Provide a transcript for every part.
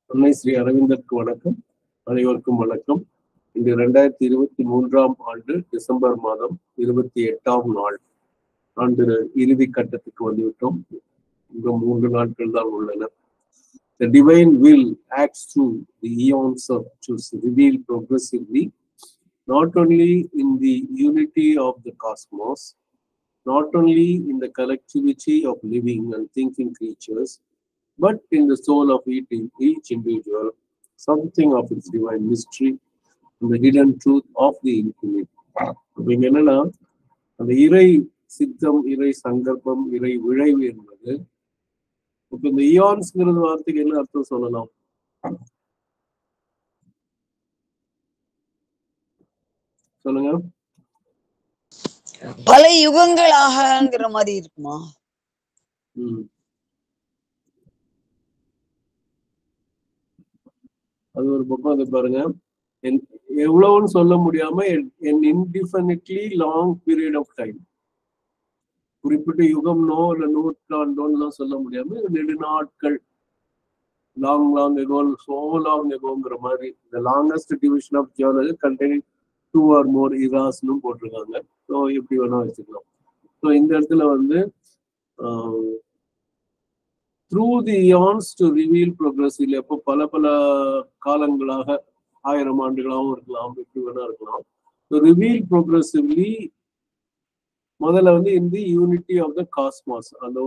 அன்னை ஸ்ரீ அரவிந்தருக்கு வணக்கம் அனைவருக்கும் வணக்கம் இன்று இரண்டாயிரத்தி இருபத்தி மூன்றாம் ஆண்டு டிசம்பர் மாதம் இருபத்தி எட்டாம் நாள் ஆண்டு இறுதி கட்டத்துக்கு வந்துவிட்டோம் இன்னும் மூன்று நாட்கள் தான் உள்ளன The divine will acts through the eons of to reveal progressively not only in the unity of the cosmos, not only in the collectivity of living and thinking creatures, but in the soul of each, each individual, something of its divine mystery and the hidden truth of the infinite. அப்ப இங்க என்னன்னா அந்த இறை சித்தம் இறை சங்கல்பம் இறை விளைவு என்பது இப்ப இந்த இயான்ஸ்ங்கிறது வார்த்தைக்கு என்ன அர்த்தம் சொல்லலாம் சொல்லுங்க பல யுகங்களாகங்கிற மாதிரி இருக்குமா ம். அது ஒரு பக்கம் அது பாருங்க என்- எவ்வளவுன்னு சொல்ல முடியாம என் indefinitely long period of time குறிப்பிட்ட யுகம்னோ இல்ல நூற்றாண்டோன்னு சொல்ல முடியாம நெடுநாட்கள் long long ago so long எகோங்கிற மாதிரி இந்த longest division of geology containing two or more இராஸ்னு போட்டிருக்காங்க ஸோ எப்படி வேணா வச்சுக்கலாம் ஸோ இந்த இடத்துல வந்து through the eons to reveal ப்ரோக்ரஸில் எப்போ பல பல காலங்களாக ஆயிரம் ஆண்டுகளாகவும் இருக்கலாம் எப்படி வேணா இருக்கலாம் ரிவீல் ப்ரோக்ரஸிவ்லி முதல்ல வந்து இந்த யூனிட்டி ஆஃப் த காஸ்மாஸ் அந்த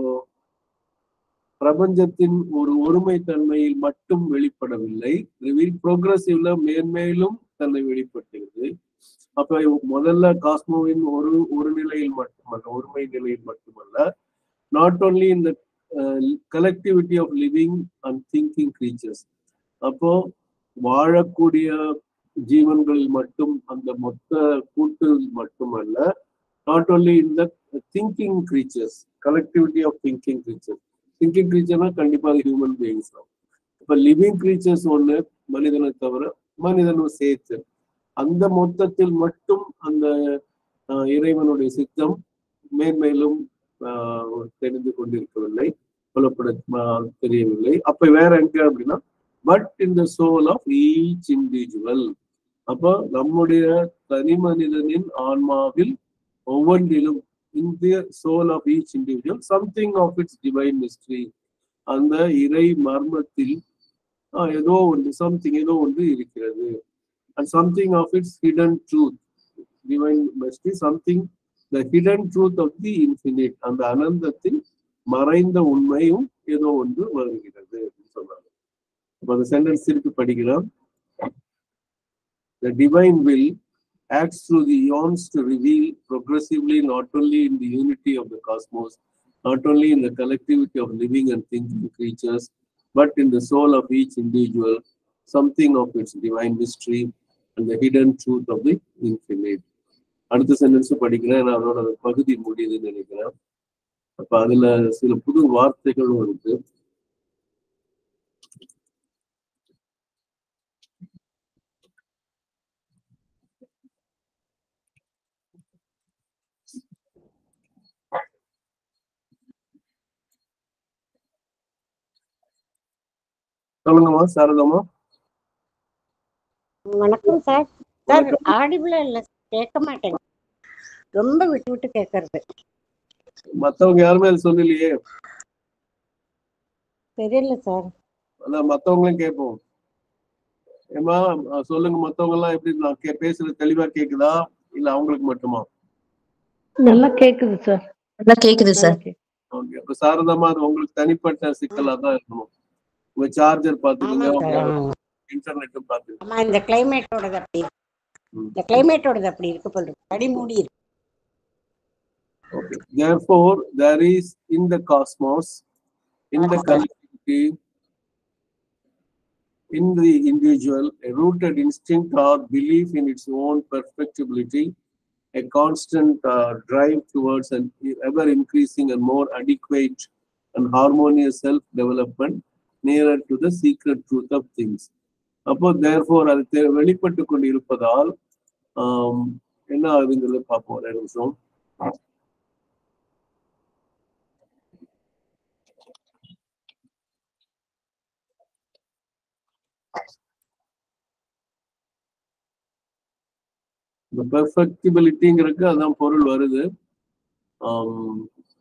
பிரபஞ்சத்தின் ஒரு ஒருமைத்தன்மையில் மட்டும் வெளிப்படவில்லை ரிவீல் ப்ரோக்ரஸிவ்ல மேன்மேலும் தன்னை வெளிப்படுத்துகிறது அப்ப முதல்ல காஸ்மோவின் ஒரு ஒரு நிலையில் மட்டுமல்ல ஒருமை நிலையில் மட்டுமல்ல நாட் ஓன்லி இந்த collectivity of living and thinking creatures அப்போ வாழக்கூடிய ஜீவன்களில் மட்டும் அந்த மொத்த கூட்டு மட்டுமல்ல நாட் ஓன்லி இந்த thinking creatures collectivity of thinking creatures thinking creatureனா கண்டிப்பா அது ஹியூமன் பீயிங்ஸ் தான் இப்ப லிவிங் creatures ஒண்ணு மனிதனை தவிர மனிதனும் சேர்த்து அந்த மொத்தத்தில் மட்டும் அந்த ஆஹ், இறைவனுடைய சித்தம் மேன்மேலும் ஆஹ், தெரிந்து கொண்டிருக்கவில்லை புலப்பட ஆஹ், தெரியவில்லை அப்ப வேற எங்க அப்படின்னா but in the soul of each individual அப்போ நம்முடைய தனி மனிதனின் ஆன்மாவில் ஒவ்வொன்றிலும் இந்த soul of each individual something of its divine mystery அந்த இறை மர்மத்தில் ஆஹ், ஏதோ ஒன்று சம்திங் ஏதோ ஒன்று இருக்கிறது and something of its hidden truth. Divine mystery, something, the hidden truth of the infinite. அந்த அனந்தத்தில் மறைந்த உண்மையும் ஏதோ ஒன்று வருகிறது அப்படின்னு சொன்னாங்க அப்ப அந்த சென்டென்ஸ் திருப்பி படிக்கலாம் The divine will acts through the eons to reveal progressively not only in the unity of the cosmos, not only in the collectivity of living and thinking creatures, but in the soul of each individual, something of its divine mystery and the hidden truth of the infinite. அடுத்த sentence படிக்கிறேன் நான் அதோட பகுதி முடியுதுன்னு நினைக்கிறேன் அப்ப அதுல சில புது வார்த்தைகளும் இருக்கு சொல்லுங்கம்மா சாரதாம்மா வணக்கம் சார் சார் ஆடிபிளா இல்ல கேட்க மாட்டேங்க ரொம்ப விட்டு விட்டு கேட்கறது மத்தவங்க யாருமே அது சொல்லலையே தெரியல சார் அதான் மத்தவங்களையும் கேட்போம் ஏமா அஹ் சொல்லுங்க மத்தவங்க எல்லாம் எப்படி நான் கே- பேசுறது தெளிவா கேக்குதா இல்ல அவங்களுக்கு மட்டுமா நல்லா கேக்குது சார் நல்லா கேக்குது சார் ஓகே அப்ப சாரதாமா அது உங்களுக்கு தனிப்பட்ட சிக்கலா தான் இருக்கணும் உங்க சார்ஜர் பாத்துக்கோங்க ஆமா உங்க சார் ஆமா. இன்டர்நெட்டும் பாத்துக்கோங்க ஆமா இந்த கிளைமேட்டோடது அப்படி இருக்கு. ம். இந்த கிளைமேட்டோடது அப்படி இருக்கு போல இருக்கு. படி மூடி இருக்கு Okay. Therefore, there is in the cosmos, in the collectivity, in the individual, a rooted instinct or belief in its own perfectibility, a constant uh, drive towards an ever increasing and more adequate and harmonious self development nearer to the secret truth of things. அப்போ therefore அது தெ- வெளிப்பட்டு கொண்டு இருப்பதால் ஆம், என்ன ஆகுதுங்கிறத பார்ப்போம் ஒரு நிமிஷம் இந்த பெர்ஃபெக்டிபிலிட்டிங்கிறதுக்கு அதான் பொருள் வருது ஆம்,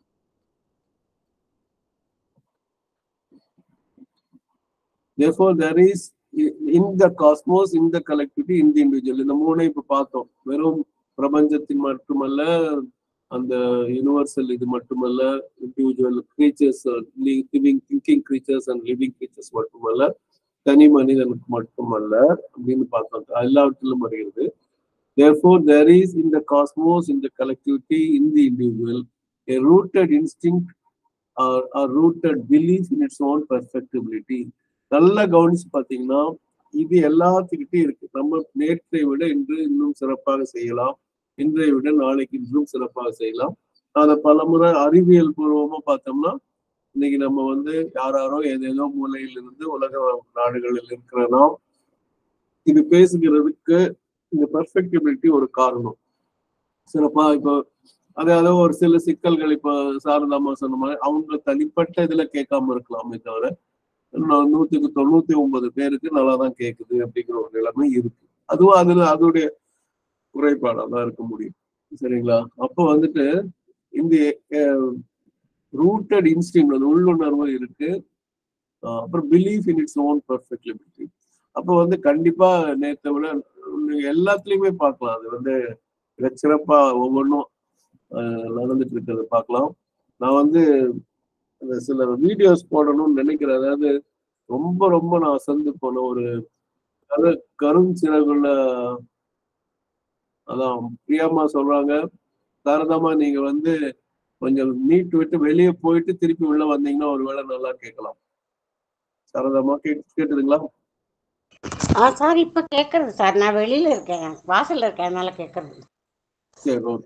therefore there is i- in the cosmos in the collectivity in the individual இந்த மூணை இப்ப பார்த்தோம் வெறும் பிரபஞ்சத்தின் மட்டுமல்ல அந்த யுனிவர்சல் இது மட்டுமல்ல individual creatures living thinking creatures and living creatures மட்டுமல்ல தனி மனிதனுக்கு மட்டுமல்ல அப்படின்னு பார்த்தோம் எல்லாவற்றிலும் வருகிறது therefore there is in the cosmos in the collectivity in the individual a rooted instinct or a rooted belief in its own perfectibility நல்லா கவனிச்சு பாத்தீங்கன்னா இது எல்லாத்துக்கிட்டையும் இருக்கு நம்ம நேற்றை விட இன்று இன்னும் சிறப்பாக செய்யலாம் இன்றைய விட நாளைக்கு இன்னும் சிறப்பாக செய்யலாம் அதை பலமுறை அறிவியல் பூர்வமா பார்த்தோம்னா இன்னைக்கு நம்ம வந்து யாராரோ ஏதேதோ மூலையில் இருந்து உலக நாடுகளில் இருக்கிற நாம் இது பேசுகிறதுக்கு இந்த பெர்ஃபெக்டிபிலிட்டி ஒரு காரணம் சிறப்பா இப்போ அதாவது ஒரு சில சிக்கல்கள் இப்போ சாரதாமா சொன்ன மாதிரி அவங்க தனிப்பட்ட இதுல கேட்காம இருக்கலாமே தவிர நூ- நூத்துக்கு தொண்ணூத்தி ஒன்பது பேருக்கு நல்லா தான் கேக்குது அப்படிங்கிற ஒரு நிலைமை இருக்கு அதுவும் அதுல அதோடைய குறைபாடா தான் இருக்க முடியும் சரிங்களா அப்போ வந்துட்டு இந்த ரூட்டட் இன்ஸ்டிங் அந்த உள்ளுணர்வு இருக்கு அஹ் அப்புறம் belief in its own perfectibility அப்போ வந்து கண்டிப்பா நேற்றை விட இன்னும் எல்லாத்துலயுமே பார்க்கலாம் அது வந்து மிகச் சிறப்பா ஒவ்வொன்றும் நடந்துட்டு இருக்கிறத பார்க்கலாம் நான் வந்து அந்த சில வீடியோஸ் போடணும்னு நினைக்கிறேன் அதாவது ரொம்ப ரொம்ப நான் அசந்து போன ஒரு கரு கரும் சிறகுள்ள அதான் பிரியாமா சொல்றாங்க தாரதமா நீங்க வந்து கொஞ்சம் நீட்டு விட்டு வெளியே போயிட்டு திருப்பி உள்ள வந்தீங்கன்னா ஒருவேளை நல்லா கேட்கலாம் சாரதாமா கேட்டு கேட்டுதுங்களா ஆ சார் இப்ப கேக்குறது சார் நான் வெளியில இருக்கேன் வாசல்ல இருக்கேன் அதனால கேக்குறது சரி ஓகே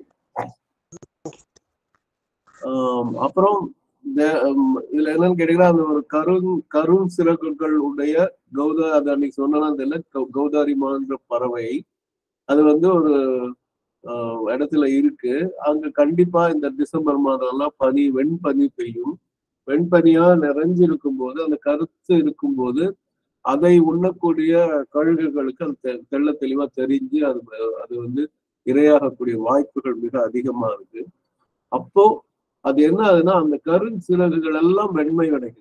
ஆம், அப்புறம் இந்த- ஹம், இதுல என்னன்னு கேட்டீங்கன்னா அந்த ஒரு கரும் கரும் சிறகுகள் உடைய கௌதா அது அன்னைக்கு சொன்னா தெரியல கௌ- கௌதாரிமான்ற பறவை அது வந்து ஒரு ஆஹ், இடத்துல இருக்கு அங்க கண்டிப்பா இந்த டிசம்பர் மாதம் எல்லாம் பனி வெண்பனி பெய்யும் வெண்பனியா நிறைஞ்சு இருக்கும்போது அந்த கருத்து இருக்கும்போது அதை உண்ணக்கூடிய கழுகுகளுக்கு அது தெ- தெள்ள தெளிவா தெரிஞ்சு அது அது வந்து இரையாகக்கூடிய வாய்ப்புகள் மிக அதிகமா இருக்கு அப்போ அது என்ன ஆகுதுன்னா அந்த கருஞ்சிறகுகள் எல்லாம் வெண்மை அடைகின்றன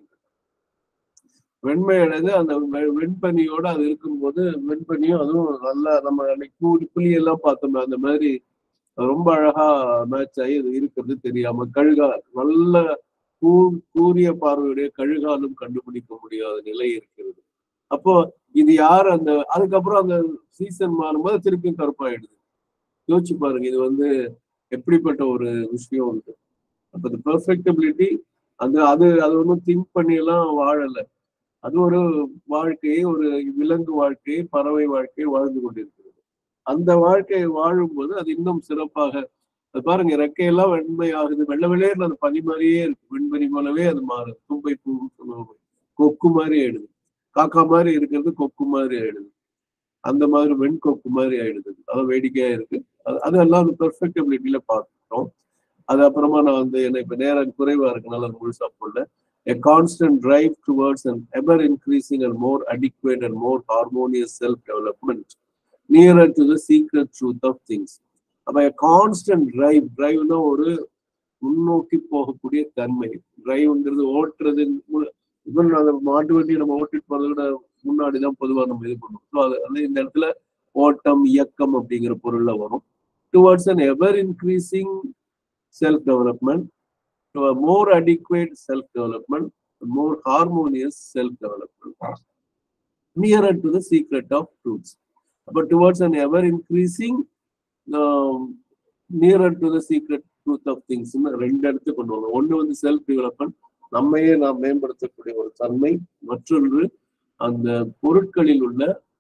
வெண்மை அடைந்து அந்த வெ- வெண்பனியோட அது இருக்கும்போது வெண்பனியும் அதுவும் நல்லா நம்ம அன்னைக்கு கூலி புலி எல்லாம் பார்த்தோமே அந்த மாதிரி ரொம்ப அழகா மேட்ச் ஆகி அது இருக்கிறது தெரியாம கழுகா நல்ல கூ கூரிய பார்வையுடைய கழுகாலும் கண்டுபிடிக்க முடியாத நிலை இருக்கிறது அப்போ இது யார் அந்த அதுக்கப்புறம் அந்த சீசன் மாறும்போது திருப்பியும் கருப்பாயிடுது யோசிச்சு பாருங்க இது வந்து எப்படிப்பட்ட ஒரு விஷயம் உண்டு அப்ப இந்த பெர்ஃபெக்டபிலிட்டி அந்த அது அது ஒன்றும் திங்க் பண்ணி எல்லாம் வாழல அது ஒரு வாழ்க்கையை ஒரு விலங்கு வாழ்க்கையை பறவை வாழ்க்கையை வாழ்ந்து கொண்டிருக்கிறது அந்த வாழ்க்கையை வாழும்போது அது இன்னும் சிறப்பாக அது பாருங்க ரெக்கையெல்லாம் வெண்மை ஆகுது வெள்ளை வெள்ளையர்னு அது பனி மாதிரியே இருக்கு வெண்பனி போலவே அது மாறுது தும்பை பூ சொல்லுவாங்க கொக்கு மாதிரி ஆயிடுது காக்கா மாதிரி இருக்கிறது கொக்கு மாதிரி ஆயிடுது அந்த மாதிரி வெண்கொக்கு மாதிரி ஆயிடுது அது வேடிக்கையா இருக்கு அது அதெல்லாம் அந்த பெர்ஃபெக்டபிலிட்டியில பார்த்துட்டோம் அது அப்புறமா நான் வந்து என்ன இப்ப நேரம் குறைவா இருக்கனால அது முழுசா போடல a constant drive towards an ever increasing and more adequate and more harmonious self development nearer to the secret truth of things அப்ப a constant drive driveனா ஒரு முன்னோக்கி போகக்கூடிய தன்மை டிரைவ்ங்கிறது ஓட்டுறது இவன் அந்த மாட்டு வண்டியை நம்ம ஓட்டிட்டு போறதை விட முன்னாடி தான் பொதுவா நம்ம இது பண்ணுவோம் ஸோ அது வந்து இந்த இடத்துல ஓட்டம் இயக்கம் அப்படிங்கிற பொருள்ல வரும் towards an ever increasing self development to a more adequate self-development, a more harmonious self-development, nearer to the secret of truths. But towards an ever-increasing, um, nearer to the secret truth of things. ன்னு ரெண்டு இடத்து கொண்டு வரும் ஒண்ணு வந்து self development நம்மையே நாம் மேம்படுத்தக்கூடிய ஒரு தன்மை மற்றொன்று அந்த பொருட்களில் உள்ள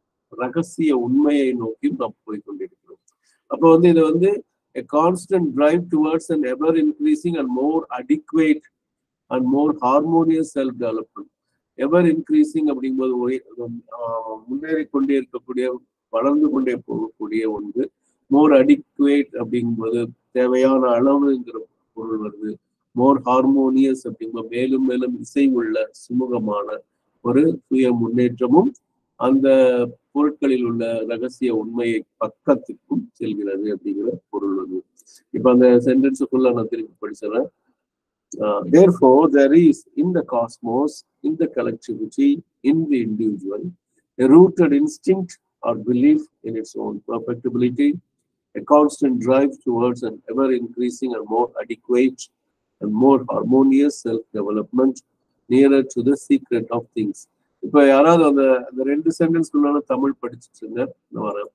ரகசிய உண்மையை நோக்கி நாம் போய் கொண்டிருக்கிறோம் அப்போ வந்து இது வந்து a constant drive towards an ever increasing and more adequate and more harmonious self development ever increasing அப்படிங்கும்போது ஒய்- ஆஹ் முன்னேறி கொண்டே இருக்கக்கூடிய வளர்ந்து கொண்டே போகக்கூடிய ஒன்று மோர் அடிக்குவேட் அப்படிங்கும்போது தேவையான அளவுங்கிற பொருள் வருது மோர் ஹார்மோனியஸ் அப்படிங்கும்போது மேலும் மேலும் இசை உள்ள சுமூகமான ஒரு சுய முன்னேற்றமும் அந்த பொருட்களில் உள்ள ரகசிய உண்மையை பக்கத்துக்கும் செல்கிறது அப்படிங்கிற பொருள் வந்து இப்ப அந்த சென்டென்ஸுக்குள்ள நான் திருப்பி படிச்சிடறேன் Uh, therefore, there is in the cosmos, in the collectivity, in the individual, a rooted instinct or belief in its own perfectibility, a constant drive towards an ever increasing and more adequate and more harmonious self development nearer to the secret of things. இப்போ யாராவது அந்த அந்த ரெண்டு sentence Tamil படிச்சுட்டு இருங்க நான் வரேன்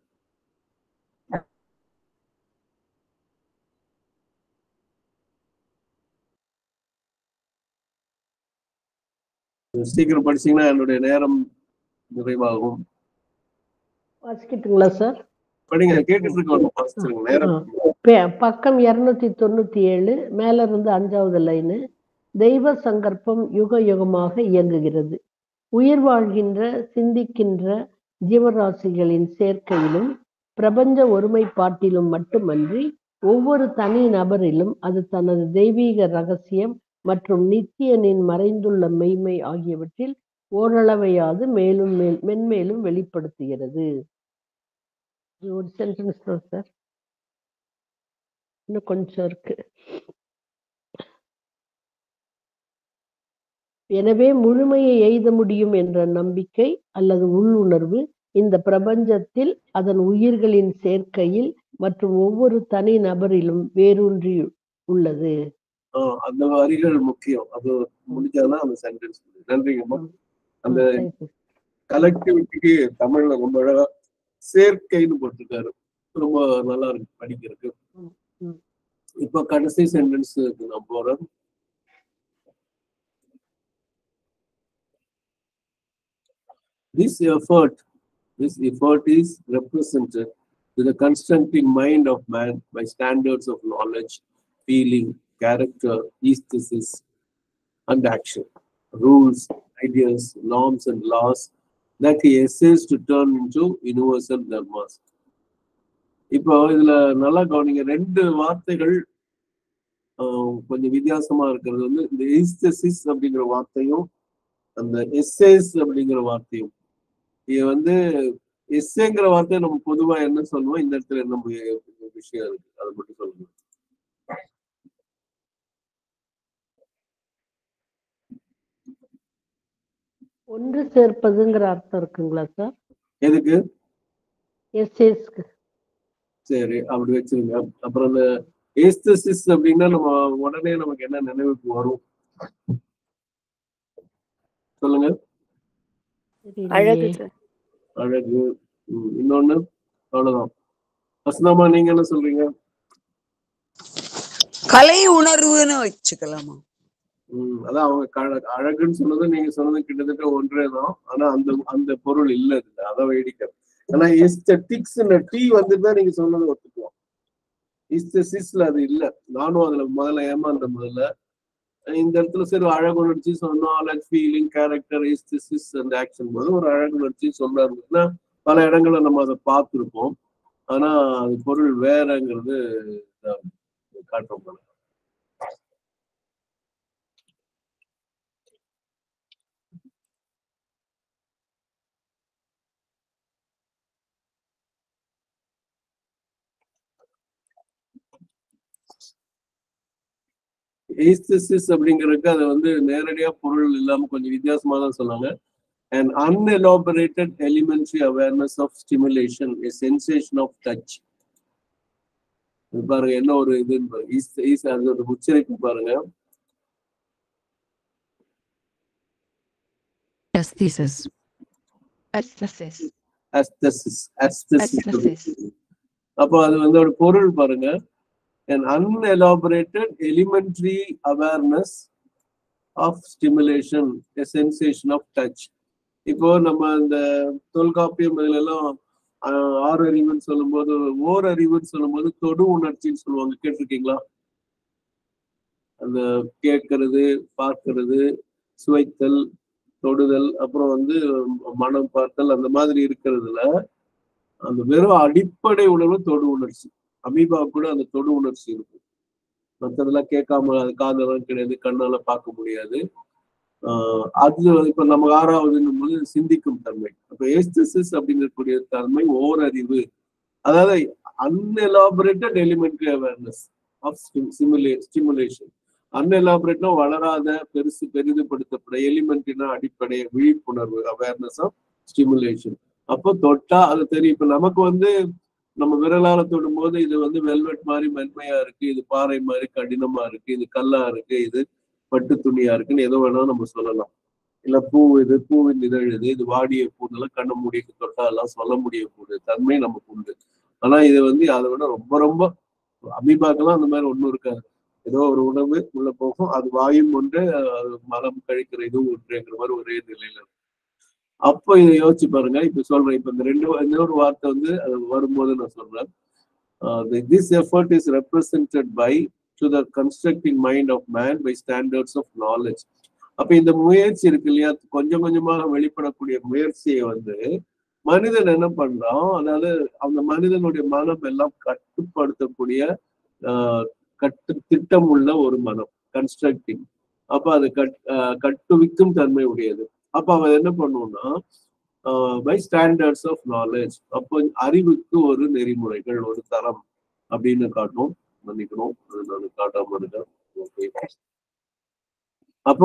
சீக்கிரம் படிச்சீங்கன்னா என்னுடைய நேரம் நிறைவாகும் வாசிக்கட்டுங்களா சார் படிங்க கேட்டுட்டு இருக்கணும் வாசிச்சிருங்க நேரம் பே- பக்கம் இருநூத்தி தொண்ணூத்தி ஏழு மேல இருந்து அஞ்சாவது லைனு தெய்வ சங்கற்பம் யுக யுகமாக இயங்குகிறது உயிர் வாழ்கின்ற சிந்திக்கின்ற ஜீவராசிகளின் சேர்க்கையிலும் பிரபஞ்ச ஒருமைப்பாட்டிலும் மட்டுமன்றி ஒவ்வொரு தனி நபரிலும் அது தனது தெய்வீக ரகசியம் மற்றும் நித்தியனின் மறைந்துள்ள மெய்மை ஆகியவற்றில் ஓரளவையாது மேலும் மேல் மென்மேலும் வெளிப்படுத்துகிறது இது ஒரு சென்டென்ஸ் தான் சார் இன்னும் கொஞ்சம் இருக்கு எனவே முழுமையை எய்த முடியும் என்ற நம்பிக்கை அல்லது உள்ளுணர்வு இந்த பிரபஞ்சத்தில் அதன் உயிர்களின் சேர்க்கையில் மற்றும் ஒவ்வொரு தனி நபரிலும் வேரூன்றி உள்ளது ஆஹ் அந்த வரிகள் முக்கியம் அது முடிஞ்சாதான் அந்த சென்டென்ஸ் நன்றிங்கம்மா அந்த Thank you. கலெக்டிவிட்டிக்கு தமிழ்ல ரொம்ப அழகா சேர்க்கைன்னு போட்டிருக்காரு ரொம்ப நல்லா இருக்கு படிக்கிறதுக்கு ம், ம். இப்ப கடைசி சென்டென்ஸ் நான் போறேன் This effort, this effort is represented to the constructing mind of man by standards of knowledge, feeling, character, aesthesis, and action, rules, ideas, norms, and laws that he essays to turn into universal dharmas. இப்போ இதுல நல்லா கவனிங்க ரெண்டு வார்த்தைகள் ஆஹ், கொஞ்சம் வித்தியாசமா இருக்கிறது வந்து இந்த ஈஸ்தசிஸ் அப்படிங்கிற வார்த்தையும் அந்த எஸ்ஏஸ் அப்படிங்கிற வார்த்தையும் இது வந்து எஸ்ஏங்கிற வார்த்தை நம்ம பொதுவா என்ன சொல்லுவோம் இந்த இடத்துல என்ன மு- விஷயம் இருக்கு அதை மட்டும் சொல்லுங்க ஒன்று சேர்ப்பதுங்கிற அர்த்தம் இருக்குங்களா சார் எதுக்கு எஸ் எஸ்க்கு சரி அப்படி வச்சிருங்க அப்புறம் இந்த ஏஸ்தசிஸ் அப்படின்னா நம்ம உடனே நமக்கு என்ன நினைவுக்கு வரும் சொல்லுங்க அழகு சார் அழகு ம், இன்னொன்னு அவ்வளவுதான் அஸ்னாமா நீங்க என்ன சொல்றீங்க கலை உணர்வுன்னு வச்சுக்கலாமா ம், அதான் அவங்க க- அழகுன்னு சொன்னது நீங்க சொன்னது கிட்டத்தட்ட ஒன்றே தான் ஆனா அந்த அந்த பொருள் இல்ல இதுல அதை வேடிக்கை ஆனா எஸ்தட்டிக்ஸ் டீ வந்துட்டு தான் நீங்க சொன்னதை ஒத்துக்குவோம் இஸ்தசிஸ்ல அது இல்ல நானும் அதுல முதல்ல ஏமாந்த முதல்ல இந்த இடத்துல சரி அழகு உணர்ச்சி நாலேஜ் ஃபீலிங் கேரக்டர் இஸ்தசிஸ் அந்த ஆக்ஷன் போது ஒரு அழகு உணர்ச்சி சொல்ல இருந்ததுன்னா பல இடங்கள்ல நம்ம அதை பார்த்துருப்போம் ஆனா அது பொருள் வேறங்கிறது இதான் காட்டுறோம் பாருங்க. ஏஸ்தசிஸ் அப்படிங்கிறதுக்கு அதை வந்து நேரடியா பொருள் இல்லாம கொஞ்சம் வித்தியாசமா தான் சொன்னாங்க an unelaborated elementary awareness of stimulation a sensation of touch இது பாருங்க என்ன ஒரு இதுன்னு பாருங்க ஈஸ் ஈஸ் அது ஒரு உச்சரிப்பு பாருங்க Aesthesis. Aesthesis. aesthesis aesthesis Aesthesis. அப்போ அது வந்து ஒரு பொருள் பாருங்க an unelaborated elementary awareness of stimulation a sensation of touch இப்போ நம்ம இந்த தொல்காப்பியம் இதுல எல்லாம் ஆஹ், ஆறு அறிவுன்னு சொல்லும்போது ஓர் அறிவுன்னு சொல்லும்போது தொடு உணர்ச்சின்னு சொல்லுவாங்க கேட்டிருக்கீங்களா அந்த கேட்கறது பார்க்கிறது சுவைத்தல் தொடுதல் அப்புறம் வந்து மனம் பார்த்தல் அந்த மாதிரி இருக்கிறதுல அந்த வெறும் அடிப்படை உணர்வு தொடு உணர்ச்சி அமீபா கூட அந்த தொடு உணர்ச்சி இருக்கும் மற்றதெல்லாம் கேட்காம அது காதெல்லாம் கிடையாது கண்ணால பார்க்க முடியாது ஆஹ் அது இப்ப நம்ம ஆறாவதுன்னும் போது சிந்திக்கும் தன்மை அப்ப ஏஸ்தசிஸ் அப்படிங்கக்கூடிய தன்மை ஓரறிவு அதாவது அன்எலாபரேட்டட் எலிமெண்ட்ரி அவேர்னஸ் ஆஃப் சிமுலே ஸ்டிமுலேஷன் அன்எலாபரேட்னா வளராத பெருசு பெரிதுபடுத்தப்பட எலிமெண்ட்னா அடிப்படை விழிப்புணர்வு அவேர்னஸ் ஆஃப் ஸ்டிமுலேஷன் அப்போ தொட்டா அது தெரியும் இப்ப நமக்கு வந்து நம்ம விரலால தொடும் போது இது வந்து வெல்வெட் மாதிரி மென்மையா இருக்கு இது பாறை மாதிரி கடினமா இருக்கு இது கல்லா இருக்கு இது பட்டு துணியா இருக்குன்னு எதோ வேணாலும் நம்ம சொல்லலாம் இல்ல பூ இது பூவின் இதழ் இது இது வாடிய பூன்னெல்லாம் கண்ண மூடிக்கு தொட்டா எல்லாம் சொல்ல முடியக்கூடிய தன்மை நமக்கு உண்டு ஆனா இது வந்து அதை விட ரொம்ப ரொம்ப அமீபாக்கெல்லாம் அந்த மாதிரி ஒண்ணும் இருக்காது ஏதோ ஒரு உணவு உள்ள போகும் அது வாயும் ஒன்று அது மலம் கழிக்கிற இதுவும் ஒன்றுங்கிற மாதிரி ஒரே நிலையில இருக்கும் அப்போ இதை யோசிச்சு பாருங்க இப்ப சொல்றேன் இப்ப இந்த ரெண்டு இன்னொரு வார்த்தை வந்து அது வரும்போது நான் சொல்றேன் this effort is represented by to the constructing mind of man by standards of knowledge அப்ப இந்த முயற்சி இருக்கு இல்லையா கொஞ்சம் கொஞ்சமாக வெளிப்படக்கூடிய முயற்சியை வந்து மனிதன் என்ன பண்றான் அதாவது அந்த மனிதனுடைய மனம் எல்லாம் கட்டுப்படுத்தக்கூடிய ஆஹ் கட்டு திட்டம் உள்ள ஒரு மனம் கன்ஸ்ட்ரக்டிங் அப்ப அது கட் ஆஹ் கட்டுவிக்கும் தன்மை உடையது அப்ப அவன் என்ன பண்ணுவான்னா பை ஸ்டாண்டர்ட்ஸ் ஆஃப் நாலேஜ் அப்போ அறிவுக்கு ஒரு நெறிமுறைகள் ஒரு தரம் அப்படின்னு காட்டும் மன்னிக்கணும் அது நான் காட்டாம இருக்கேன் ஓகே அப்போ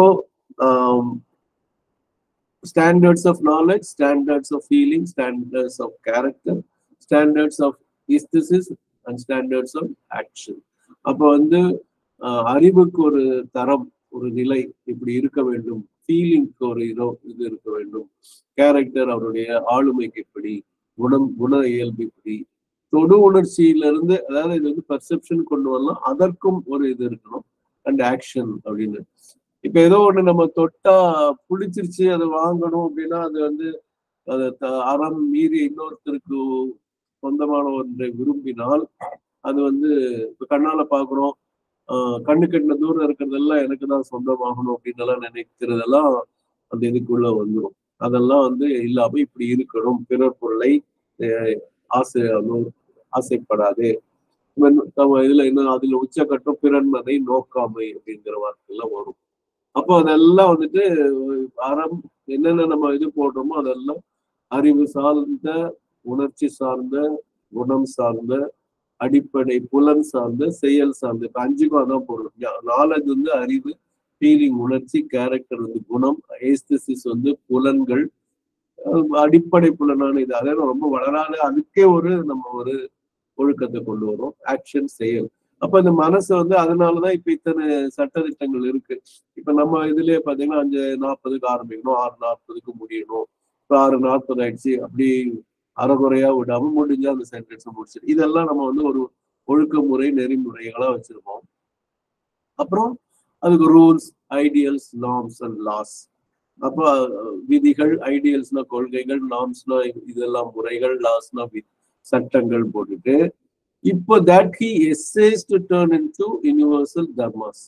standards of knowledge standards of feeling standards of character standards of aesthesis and standards of action அப்போ வந்து ஆஹ் அறிவுக்கு ஒரு தரம் ஒரு நிலை இப்படி இருக்க வேண்டும் ஃபீலிங்க்கு ஒரு இதோ இது இருக்க வேண்டும் கேரக்டர் அவருடைய ஆளுமைக்கு எப்படி குணம் குண இயல்பு இப்படி தொடு உணர்ச்சியிலிருந்து அதாவது இது வந்து பர்செப்ஷன் கொண்டு வரலாம் அதற்கும் ஒரு இது இருக்கணும் அண்ட் ஆக்ஷன் அப்படின்னு இப்ப ஏதோ ஒண்ணு நம்ம தொட்டா பிடிச்சிருச்சு அதை வாங்கணும் அப்படின்னா அது வந்து அதை த- அறம் மீறி இன்னொருத்தருக்கு சொந்தமான ஒன்றை விரும்பினால் அது வந்து இப்ப கண்ணால பாக்குறோம் ஆஹ் கண்ணு கட்டின தூரம் இருக்கிறதெல்லாம் எனக்கு தான் சொந்தமாகணும் அப்படின்னு எல்லாம் நினைக்கிறதெல்லாம் அந்த இதுக்குள்ள வந்துடும் அதெல்லாம் வந்து இல்லாம இப்படி இருக்கணும் பிறர் பொருளை அஹ் ஆசை ஆசைப்படாது இவன் நம்ம இதுல என்ன அதுல உச்சக்கட்டம் பிறன்மதை நோக்காமை அப்படிங்கிற வார்த்தை எல்லாம் வரும் அப்போ அதெல்லாம் வந்துட்டு அறம் என்னென்ன நம்ம இது போடுறோமோ அதெல்லாம் அறிவு சார்ந்த உணர்ச்சி சார்ந்த குணம் சார்ந்த அடிப்படை புலன் சார்ந்த செயல் சார்ந்த இப்ப அஞ்சுக்கும் அதான் பொருள் நாலேஜ் வந்து அறிவு ஃபீலிங் உணர்ச்சி கேரக்டர் வந்து குணம் ஏஸ்தசிஸ் வந்து புலன்கள் அஹ் அடிப்படை புலனான இது அதாவது ரொம்ப வளராத அதுக்கே ஒரு நம்ம ஒரு ஒழுக்கத்தை கொண்டு வரோம் ஆக்ஷன் செயல் அப்ப இந்த மனசு வந்து அதனாலதான் இப்ப இத்தனை சட்டதிட்டங்கள் இருக்கு இப்ப நம்ம இதுலயே பாத்தீங்கன்னா அஞ்சு நாற்பதுக்கு ஆரம்பிக்கணும் ஆறு நாற்பதுக்கு முடியணும் இப்ப ஆறு நாற்பது ஆயிடுச்சு அப்படி அறகுறையா விடாம முடிஞ்சா அந்த சென்டென்ஸ் முடிச்சிடும் இதெல்லாம் நம்ம வந்து ஒரு ஒழுக்க முறை நெறிமுறைகளா வச்சிருக்கோம் அப்புறம் அதுக்கு rules ideals norms and laws அப்போ அஹ், விதிகள் ஐடியல்ஸ்னா கொள்கைகள் நார்ம்ஸ்னா இதெல்லாம் முறைகள் லாஸ்னா சட்டங்கள் போட்டுட்டு இப்போ that he essays to turn into universal dharmas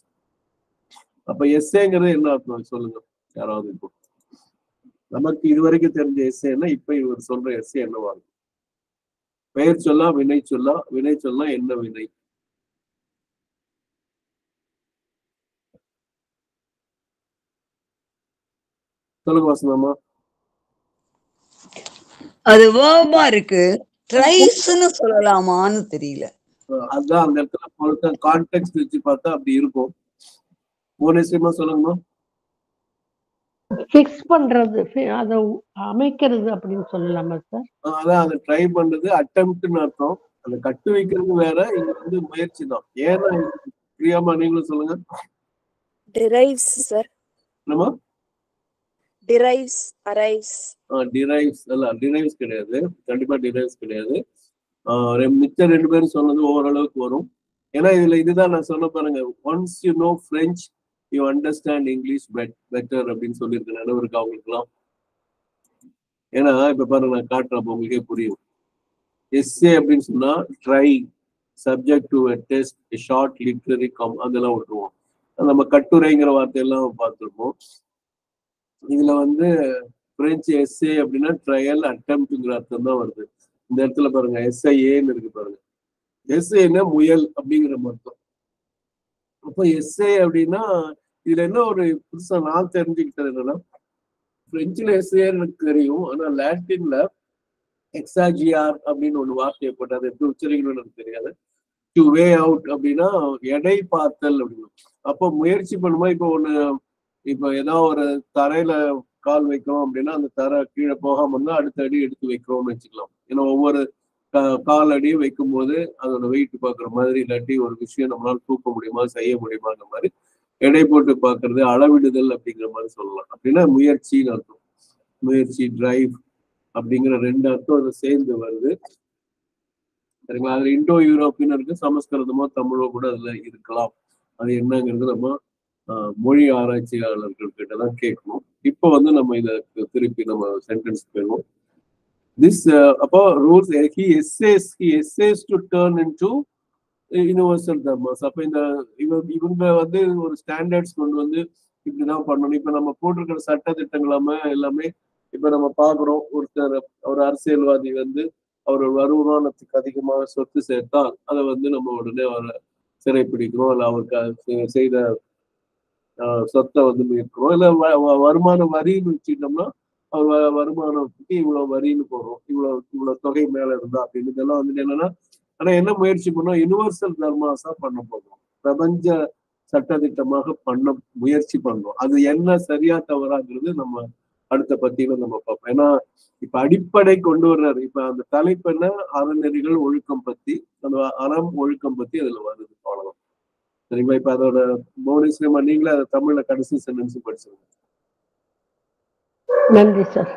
அப்ப எஸ்ஏங்கிறது என்ன அர்த்தம் சொல்லுங்க யாராவது இப்போ நமக்கு இதுவரைக்கும் தெரிஞ்ச எஸ்ஏன்னா இப்ப இவர் சொல்ற எஸ்ஏ என்னவா இருக்கும் பெயர் சொல்லா வினை சொல்லா வினை சொல்லா என்ன வினை சொல்லுங்க வசனமா அது வேர்பா இருக்கு ட்ரைஸ்னு சொல்லலாமான்னு தெரியல அதான் அந்த இடத்துல பொறுத்த கான்டெக்ட் வச்சு பார்த்தா அப்படி இருக்கும் புவனேஸ்வரமா சொல்லுங்கம்மா ஃபிக்ஸ் பண்றது fi- அதை அமைக்கிறது அப்படின்னு சொல்லலாமா சார் அஹ் அதான் அதை ட்ரை பண்றது அட்டம்ப்ட்னு அர்த்தம் அந்த கட்டு வைக்கிறது வேற இங்க வந்து முயற்சி தான் ஏன்னா இது பிரியாமா நீங்களும் சொல்லுங்க derives sir என்னமா derives arrives டிரைவ்ஸ் அல்ல டிரைவ்ஸ் கிடையாது கண்டிப்பா டிரைவ்ஸ் கிடையாது ஆஹ் ரெ- மிச்ச ரெண்டு பேரும் சொன்னது ஓரளவுக்கு வரும் ஏன்னா இதுல இதுதான் நான் சொன்ன பாருங்க once you know French you understand English bet better அப்படின்னு சொல்லியிருக்கேன் நினைவிருக்கு அவங்களுக்குலாம் ஏன்னா இப்ப பாருங்க நான் காட்டுறேன் அப்ப உங்களுக்கே புரியும் எஸ்ஏ அப்படின்னு சொன்னா try subject to test short literary கம் அதெல்லாம் விட்டுருவோம் நம்ம கட்டுரைங்கிற வார்த்தையெல்லாம் பார்த்துருப்போம் இதுல வந்து பிரெஞ்சு எஸ்ஏ அப்படின்னா ட்ரையல் அட்டம்ப்ட்ங்கிற அர்த்தம் தான் வருது இந்த இடத்துல பாருங்க எஸ்ஐஏன்னு இருக்கு பாருங்க எஸ்ஏன்னா முயல் அப்படிங்கிற அர்த்தம் அப்போ எஸ்ஏ அப்படின்னா இதுல என்ன ஒரு புதுசா நான் தெரிஞ்சுக்கிட்டது என்னன்னா பிரெஞ்சுல எஸ்ஏஆர் எனக்கு தெரியும் ஆனா லாட்டின்ல எக்ஸாஜிஆர் அப்படின்னு ஒரு வார்த்தையை போட்டு அதை எப்படி உச்சரிக்கணும்னு எனக்கு தெரியாது டு வே அவுட் அப்படின்னா எடை பார்த்தல் அப்படின்னு அப்போ முயற்சி பண்ணும்போது இப்போ ஒண்ணு இப்போ ஏதாவது ஒரு தரையில கால் வைக்கிறோம் அப்படின்னா அந்த தரை கீழே போகாம இருந்தா அடுத்த அடி எடுத்து வைக்கிறோம்னு வச்சுக்கலாம் ஏன்னா ஒவ்வொரு கா- கால் அடியும் வைக்கும் போது அதோட வெயிட் பார்க்குற மாதிரி இல்லாட்டி ஒரு விஷயம் நம்மளால தூக்க முடியுமா செய்ய முடியுமாங்கிற மாதிரி எடை போட்டு பார்க்கறது அளவிடுதல் அப்படிங்கிற மாதிரி சொல்லலாம் அப்படின்னா முயற்சின்னு அர்த்தம் முயற்சி டிரைவ் அப்படிங்கிற ரெண்டு அர்த்தம் அது சேர்ந்து வருது சரிங்களா அதுல இண்டோ யூரோப்பியன் இருக்கு சமஸ்கிருதமோ தமிழோ கூட அதுல இருக்கலாம் அது என்னங்கிறது நம்ம ஆஹ், மொழி ஆராய்ச்சியாளர்கள் கிட்ட தான் கேட்கணும் இப்போ வந்து நம்ம இத திருப்பி நம்ம சென்டென்ஸ் போயிடுவோம் திஸ் அப்போ rules he essays he essays to turn into universal தர்மாஸ் அப்போ இந்த இவ இவங்க வந்து ஒரு ஸ்டாண்டர்ட்ஸ் கொண்டு வந்து இப்படிதான் பண்ணணும் இப்ப நம்ம போட்டிருக்கிற சட்ட திட்டங்கள் எல்லாமே எல்லாமே இப்ப நம்ம பாக்குறோம் ஒருத்தர் ஒரு அரசியல்வாதி வந்து அவர் வருமானத்துக்கு அதிகமாக சொத்து சேர்த்தால் அதை வந்து நம்ம உடனே அவரை சிறைப்பிடிக்கிறோம் இல்லை அவருக்கு அது செ- செய்த ஆஹ், சொத்தை வந்து மீட்கிறோம் இல்லை வ- வ- வருமான வரின்னு வச்சுட்டோம்னா அவர் வ- வருமானத்துக்கு இவ்வளவு வரின்னு போடுறோம் இவ்வளவு இவ்வளவு தொகை மேல இருந்தா அப்படின்னு இதெல்லாம் வந்துட்டு என்னன்னா ஆனா என்ன முயற்சி பண்ணோம் யுனிவர்சல் தர்மாஸா பண்ண போகிறோம் பிரபஞ்ச சட்டதிட்டமாக பண்ண முயற்சி பண்றோம் அது என்ன சரியா தவறாங்கிறது நம்ம அடுத்த பத்தியில நம்ம பார்ப்போம் ஏன்னா இப்ப அடிப்படை கொண்டு வர்றாரு இப்ப அந்த தலைப்பு என்ன அறநெறிகள் ஒழுக்கம் பத்தி அந்த அறம் ஒழுக்கம் பத்தி அதுல வருது அவ்வளவுதான் சரிங்களா இப்ப அதோட போனஸ் நீங்களே அதை தமிழ்ல கடைசி சென்டென்ஸ் படிச்சிருங்க நன்றி சார்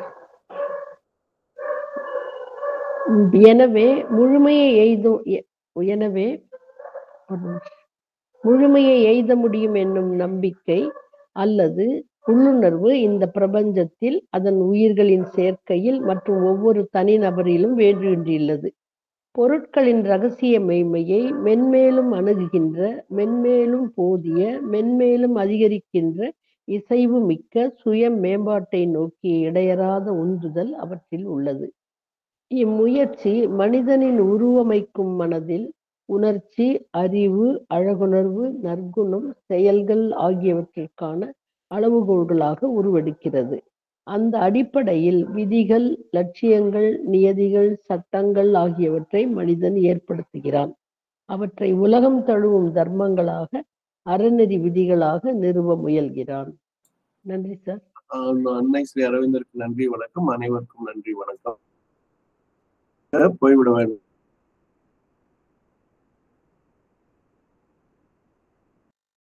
உம், எனவே முழுமையை எய்தும் எ- எனவே ஒரு நிமிஷம். முழுமையை எய்த முடியும் என்னும் நம்பிக்கை அல்லது உள்ளுணர்வு இந்த பிரபஞ்சத்தில் அதன் உயிர்களின் சேர்க்கையில் மற்றும் ஒவ்வொரு தனிநபரிலும் வேண்டியுள்ளது பொருட்களின் ரகசிய மெய்மையை மென்மேலும் அணுகுகின்ற மென்மேலும் போதிய மென்மேலும் அதிகரிக்கின்ற இசைவு மிக்க சுய மேம்பாட்டை நோக்கிய இடையறாத உந்துதல் அவற்றில் உள்ளது இம்முயற்சி மனிதனின் உருவமைக்கும் மனதில் உணர்ச்சி அறிவு அழகுணர்வு நற்குணம் செயல்கள் ஆகியவற்றிற்கான அளவுகோல்களாக உருவெடுக்கிறது அந்த அடிப்படையில் விதிகள் லட்சியங்கள் நியதிகள் சட்டங்கள் ஆகியவற்றை மனிதன் ஏற்படுத்துகிறான் அவற்றை உலகம் தழுவும் தர்மங்களாக அறநெறி விதிகளாக நிறுவ முயல்கிறான் நன்றி சார் ஆஹ் அன்னை ஸ்ரீ அரவிந்தருக்கு நன்றி வணக்கம் அனைவருக்கும் நன்றி வணக்கம் போய்விட வேண்டும்